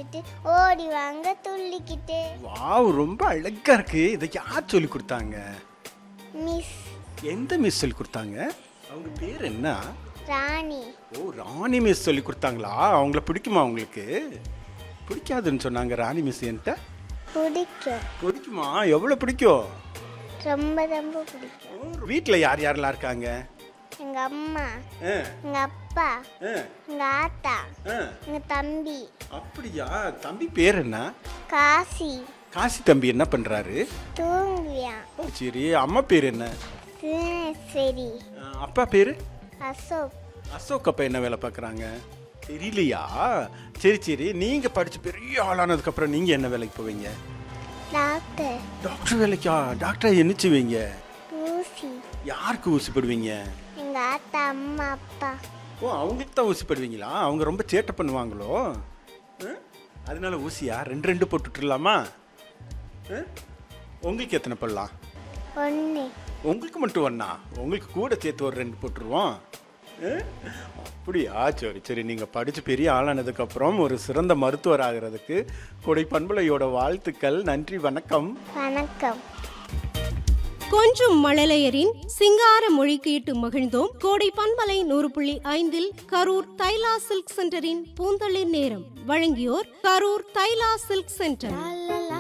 சொல்லிக்கிட்டு ஓடி வாங்க துள்ளிக்கிட்டு வாவ் ரொம்ப அழகா இருக்கு இதை யார் சொல்லி கொடுத்தாங்க மிஸ் எந்த மிஸ் சொல்லி கொடுத்தாங்க அவங்க பேர் என்ன ராணி ஓ ராணி மிஸ் சொல்லி கொடுத்தாங்களா அவங்கள பிடிக்குமா உங்களுக்கு பிடிக்காதுன்னு சொன்னாங்க ராணி மிஸ் என்கிட்ட பிடிக்கும் பிடிக்குமா எவ்வளோ பிடிக்கும் ரொம்ப ரொம்ப பிடிக்கும் வீட்டில் யார் யாரெல்லாம் இருக்காங்க எங்க அம்மா ஆ, எங்க அப்பா ஆ, எங்க ஆத்தா ஆ. எங்க தம்பி அப்படியா தம்பி பேர் என்ன காசி காசி தம்பி என்ன பண்றாரு தூங்குவியான் ஓ, சரி அம்மா பேர் என்ன சரி ஆ, அப்பா பேரு அசோக் அசோக் அப்பா என்ன வேலை பார்க்குறாங்க தெரியலையா சரி சரி நீங்க படிச்சு பெரிய ஆளானதுக்கு அப்புறம் நீங்க என்ன வேலைக்கு போவீங்க டாக்டர் டாக்டர் வேலைக்கா டாக்டர் என்ன செய்வீங்க ஊசி யாருக்கு ஊசி போடுவீங்க எங்க ஆத்தா அம்மா அப்பா ஓ அவங்களுக்கு தான் ஊசி போடுவீங்களா அவங்க ரொம்ப சேட்டை பண்ணுவாங்களோ ஆ? அதனால ஊசியா ரெண்டு ரெண்டு போட்டுட்டுலாமா ஆ? உங்களுக்கு எத்தனை போடலாம் ஒன்று உங்களுக்கு மட்டும் ஒண்ணா உங்களுக்கு கூட சேர்த்து ஒரு ரெண்டு போட்டுருவோம் ஆ? அப்படியா சரி சரி நீங்கள் படித்து பெரிய ஆளானதுக்கு அப்புறம் ஒரு சிறந்த மருத்துவர் ஆகிறதுக்கு கொடை பண்புலையோட வாழ்த்துக்கள் நன்றி வணக்கம் வணக்கம் கொஞ்சும் மழலையரின் சிங்கார மொழி கேட்டு மகிழ்ந்தோம் கோடை பண்பலை நூறு புள்ளி ஐந்தில் கரூர் தைலா சில்க் சென்டரின் பூந்தளிர் நேரம் வழங்கியோர் கரூர் தைலா சில்க் சென்டர்